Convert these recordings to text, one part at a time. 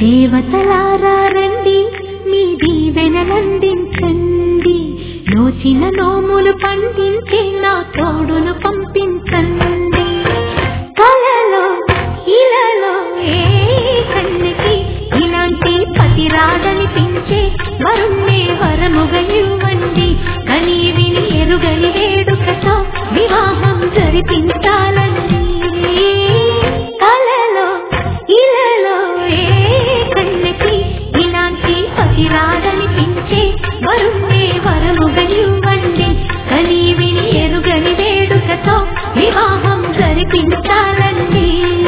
దేవతలారా రండి మీ దీవెనలందించండి నోచిన నోములు పండించి నా తోడును పంపించండి కలలో ఇలలో ఏ కన్నకి ఇలాంటి పతి రాడనిపించే వరుణ్ణే వరముగా ఇవ్వండి కని విని ఎరుగని వేడుకతో వివాహం జరిపించాలండి కలలో ఇలలో ఏ కన్నకి ఇలాంటి పతి రాడనిపించే వరుణ్ణే వరముగా ఇవ్వండి కని విని ఎరుగని వేడుకతో వివాహం జరిపించాలండి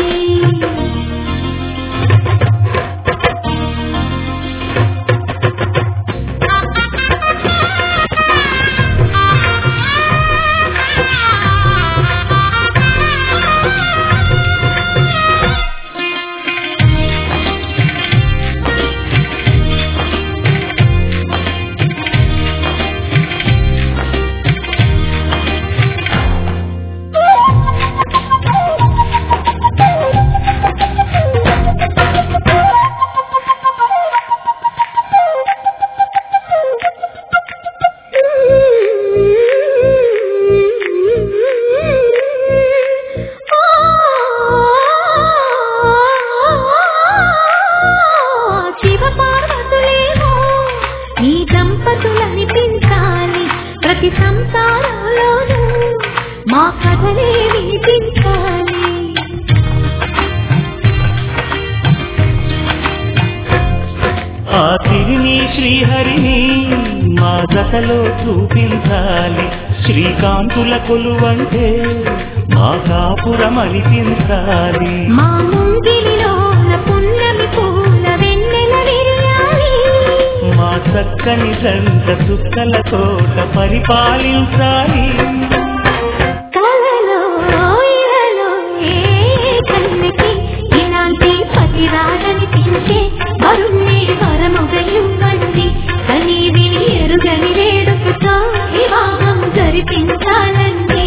శివపార్వతులేమో ఈ దంపతులనిపించాలి ప్రతి సంసారంలోనూ మా కథలే వినిపించాలి ఆ తిరిని శ్రీహరిని మా జతలో చూపించాలి శ్రీకాంతుల కొలువంటే మా కాపురం అనిపించాలి మా ముంగిలిలోన పున్నమి పూల వెన్నెల విరియాలి మా చక్కని జంట చుక్కల తోట పరిపాలించాలి కలలో ఇలలో ఏ కన్నకి ఇలాంటి పతి రాడనిపించే వరుణ్ణి వరముగా ఇవ్వండి కని విని ఎరుగని వేడుకతో వివాహం జరిపించాలండి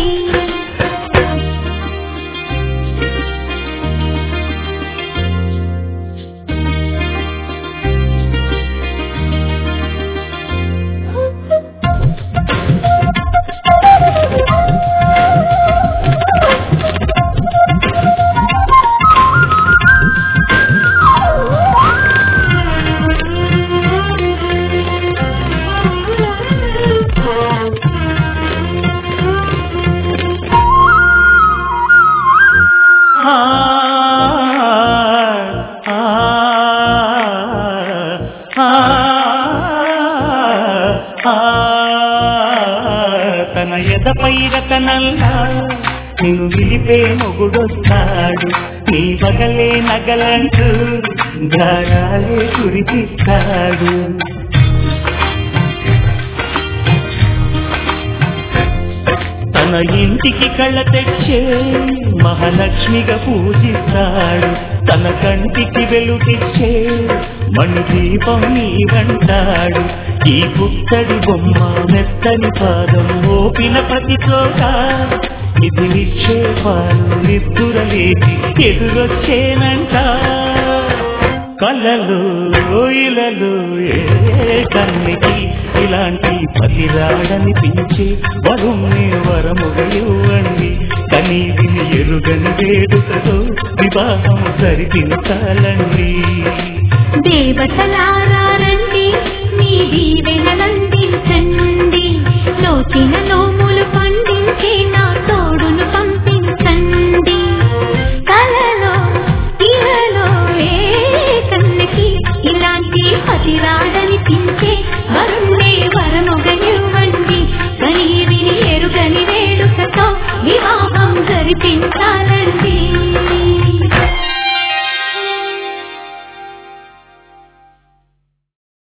ఆ, ఆ, ఆ, ఆ, తన ఎదపై రతనల్లా నిన్ను విలిపే మొగుడొస్తాడు నీ పగలే నగలంటూ గారాలే కురిపిస్తాడు తన ఇంటికి కళ్ళ తెచ్చే మహాలక్ష్మిగా పూజిస్తాడు తన కంటికి వెలుగిచ్చే మణి దీపం నీవంటాడు ఈ పుత్తడి బొమ్మ మెత్తని పాదం ఓపిన ప్రతి చోట ఇది నిక్షేపాలు నిద్దురలేచి ఎదురొచ్చేనంట కలలు ఇలలు ఏ కన్నికి ఇలాంటి పతిరాడనిపించి వరుణ్ణి వరముగా ఇవ్వండి కనీ విని ఎరుగని వేడుకతో వివాహం జరిపించాలండి దేవతలారా రండి మీ దీవెనలందించండి